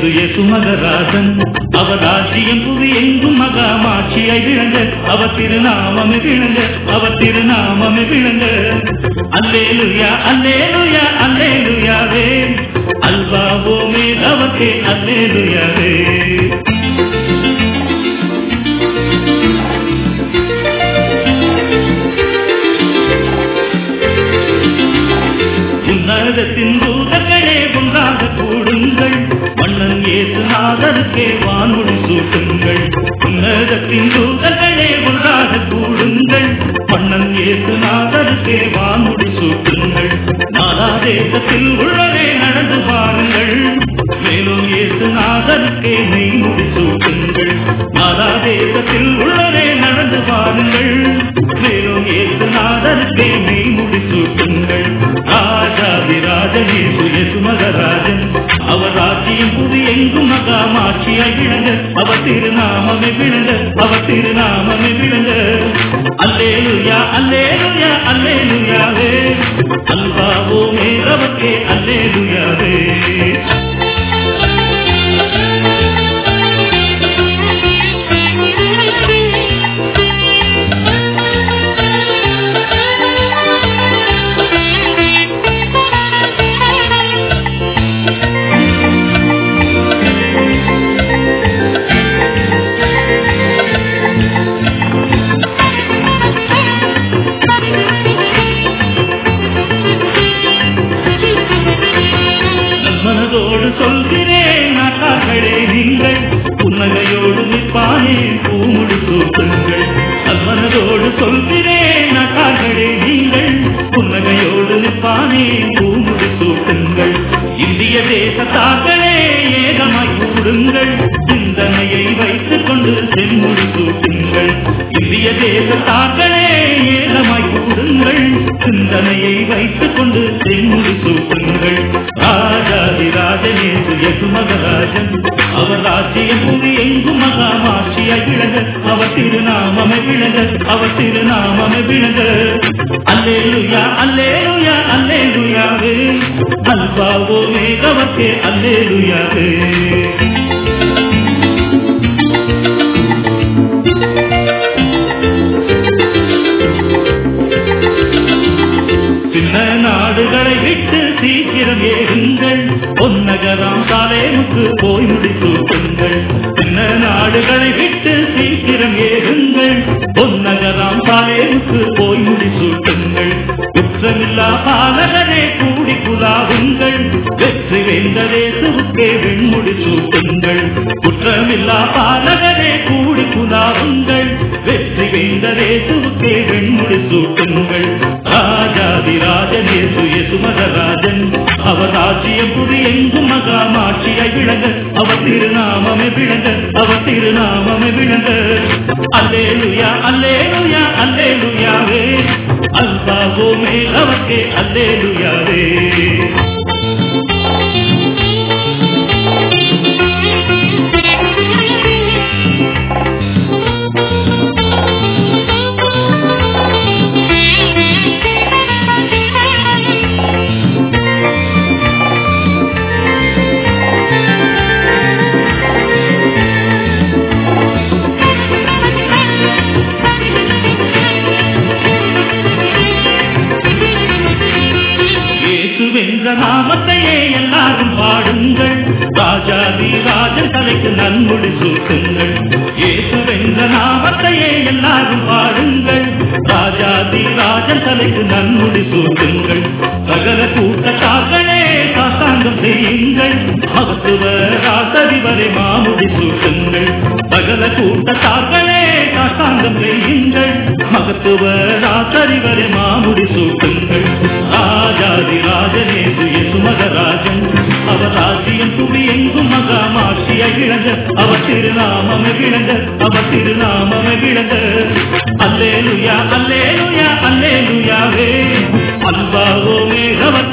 இயேசு மகராஜன் அவர் ராஜ்யம் புவி எங்கும் மகாமாட்சியை விளங்க அவர் திருநாமமே விளங்க அவர் திருநாமமே விளங்க அல்லேலுயா அல்லேலுயா அல்லேலுயாவே அல்வாவோமே அவக்கே அல்லேலுயாவே உன்னதத்தின் தூதர்களே ஒன்றாக கூடுங்கள் மன்னன் ஏசுநாதருக்கே வானொலி சூட்டுங்கள் உன்னதத்தின் தூதர்களே ஒன்றாக கூடுங்கள் மன்னன் ஏசுநாதருக்கே வானொலி சூட்டுங்கள் நாலா தேசத்தில் உள்ளதே நடந்து பாருங்கள் மேலும் ஏசுநாதருக்கே மெய்முடி சூட்டுங்கள் நாலா தேசத்தில் உள்ளதே நடந்து பாருங்கள் மேலும் ஏசுநாதருக்கே மெய்முடி சூட்டுங்கள் ராஜாதிராஜனே சுயசு மகராஜன் அவர் ராஜ்யம் புது எங்கும் மகாமாட்சியாய் விளங்க அவர் திருநாமமே விளங்க அவர் திருநாமமே விளங்க அல்லேலுயா அல்லேலுயா அல்லேலுயாவே அல்வாவோமே அவக்கே அல்லேலுயாவே மனதோடு சொல்கிறேன் நாட்டார்களே நீங்கள் புன்னகையோடு நிற்பானே பூமுடி சூட்டுங்கள் மனதோடு சொல்கிறேன் நாட்டார்களே நீங்கள் புன்னகையோடு நிற்பானே பூமுடி சூட்டுங்கள் இந்திய தேசத்தார்களே ஏகமாய் கூடுங்கள் சிந்தனையை வைத்துக் கொண்டு செம்முடி சூட்டுங்கள் இந்திய தேசத்தார்களே ஏகமாய் கூடுங்கள் சிந்தனையை வைத்துக் கொண்டு செம்முடி சூட்டுங்கள் ராஜாதிராஜனே சுயசு மகராஜன் அவர் ராஜ்யம் புவி எங்கும் மகாமாட்சியாய் விளங்க அவர் திருநாமமே விளங்க அவர் திருநாமமே விளங்க அல்லேலுயா அல்லேலுயா அல்லேலுயாவே அல்பாவோ மேகவத்தே அல்லேலுயாவே சின்ன நாடுகளை விட்டு சீக்கிரம் ஏறுங்கள் பொன்னகராம் சாலேமுக்கு போய் முடிசூட்டுங்கள் சின்ன நாடுகளை விட்டு சீக்கிரம் ஏறுங்கள் பொன்னகராம் சாலேமுக்கு போய் முடிசூட்டுங்கள் குற்றமில்லா பாலகரே கூடி குலாவுங்கள் வெற்றி வேந்தரே சுருக்கே வெண்முடி சூட்டுங்கள் குற்றமில்லா பாலகரே கூடி குலாவுங்கள் வெற்றி வேந்தரே சுருக்கே வெண்முடி சூட்டுங்கள் ராஜாதி ராஜனே சுயசு மகராஜன் அவர் ராஜ்யம் புரி எங்கும் மகாமாட்சியை விளங்க அவர் திருநாமமே விளங்க அவர் திருநாமமே விளங்க அல்லேலுயா அல்லேலுயா அல்லேலுயாவே அல்பாவோமே அவக்கே அல்லேலுயாவே இயேசுவென்ற நாமத்தையே எல்லாரும் பாடுங்கள் ராஜாதி ராஜன் தலைக்கு நன்முடி சூட்டுங்கள் இயேசுவென்ற நாமத்தையே எல்லாரும் பாடுங்கள் ராஜாதி ராஜன் தலைக்கு நன்முடி சூட்டுங்கள் சகல கூட்டத்தார்களே சாசாங்கம் செய்யுங்கள் மகத்துவ ராசதிவரை மாமுடி சூட்டுங்கள் சகல கூட்டத்தார்களே சாசாங்கம் செய்யுங்கள் மகத்துவ ராசதிவரை மாமுடி சூட்டுங்கள் ராஜாதி ராஜனே சுயசு மகராஜன் அவர் ராஜ்யம் புவி எங்கும் மகாமாட்சியை விளங்க அவர் திருநாமமே விளங்க அவர் திருநாமமே விளங்க அல்லேலுயா அல்லேலுயா அல்லேலுயாவே அல்வாவோமே அவர்